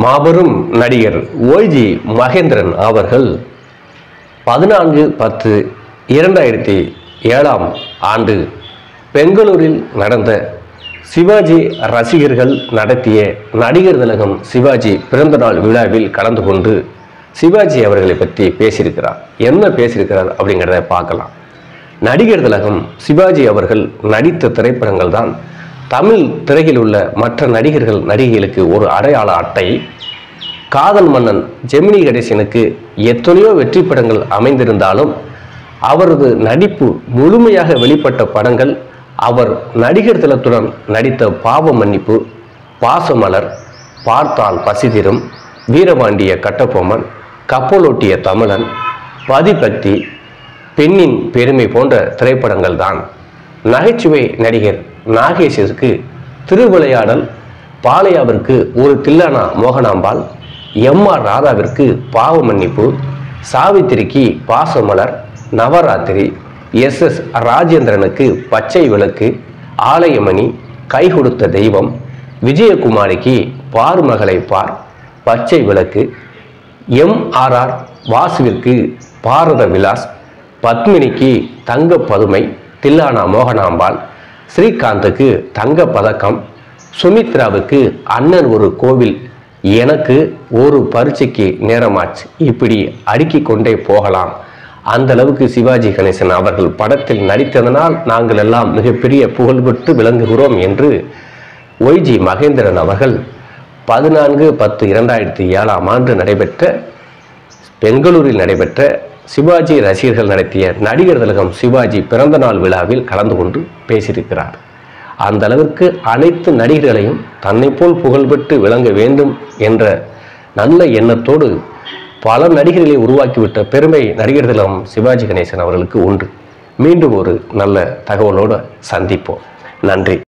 மாபெரும் நடிகர் ஓய்ஜி மகேந்திரன் அவர்கள் பதினான்கு பத்து இரண்டாயிரத்தி ஏழாம் ஆண்டு பெங்களூரில் நடந்த சிவாஜி ரசிகர்கள் நடத்திய நடிகர் திலகம் சிவாஜி பிறந்தநாள் விழாவில் கலந்து கொண்டு சிவாஜி அவர்களை பற்றி பேசியிருக்கிறார் என்ன பேசியிருக்கிறார் அப்படிங்கிறத பார்க்கலாம் நடிகர் திலகம் சிவாஜி அவர்கள் நடித்த திரைப்படங்கள் தான் தமிழ் திரையில் உள்ள மற்ற நடிகர்கள் நடிகைகளுக்கு ஒரு அடையாள அட்டை காதல் மன்னன் ஜெமினி கணேசனுக்கு எத்தனையோ வெற்றி படங்கள் அமைந்திருந்தாலும் அவரது நடிப்பு முழுமையாக வெளிப்பட்ட படங்கள் அவர் நடிகர் திலத்துடன் நடித்த பாவ மன்னிப்பு பாசமலர் பார்த்தால் பசிதிரும் வீரபாண்டிய கட்டபொம்மன் கப்பலோட்டிய தமிழன் பதிபக்தி பெண்ணின் பெருமை போன்ற திரைப்படங்கள் தான் நகைச்சுவை நடிகர் நாகேஷிற்கு திருவிளையாடல் பாலையாவிற்கு ஒரு தில்லானா மோகனாம்பாள் எம் ஆர் ராதாவிற்கு பாவ மன்னிப்பு சாவித்திரிக்கு பாசமலர் நவராத்திரி எஸ் எஸ் ராஜேந்திரனுக்கு பச்சை விளக்கு ஆலயமணி கை கொடுத்த தெய்வம் விஜயகுமாரிக்கு பார் மகளை பார் பச்சை விளக்கு எம்ஆர்ஆர் வாசுவிற்கு பாரத விலாஸ் பத்மினிக்கு தங்க பதுமை தில்லானா மோகனாம்பாள் ஸ்ரீகாந்துக்கு தங்க பதக்கம் சுமித்ராவுக்கு அண்ணன் ஒரு கோவில் எனக்கு ஒரு பரீட்சைக்கு நேரமாச்சு இப்படி அடுக்கிக் கொண்டே போகலாம் அந்த அளவுக்கு சிவாஜி கணேசன் அவர்கள் படத்தில் நடித்ததனால் நாங்கள் எல்லாம் மிகப்பெரிய புகழ்பெற்று விளங்குகிறோம் என்று ஒய்ஜி மகேந்திரன் அவர்கள் பதினான்கு பத்து இரண்டாயிரத்தி ஏழாம் ஆண்டு நடைபெற்ற பெங்களூரில் நடைபெற்ற சிவாஜி ரசிகர்கள் நடத்திய நடிகர் திலகம் சிவாஜி பிறந்தநாள் விழாவில் கலந்து கொண்டு பேசியிருக்கிறார் அந்த அளவிற்கு அனைத்து நடிகர்களையும் தன்னை போல் புகழ்பெற்று விளங்க வேண்டும் என்ற நல்ல எண்ணத்தோடு பல நடிகர்களை உருவாக்கிவிட்ட பெருமை நடிகர் திலகம் சிவாஜி கணேசன் அவர்களுக்கு உண்டு மீண்டும் ஒரு நல்ல தகவலோடு சந்திப்போம் நன்றி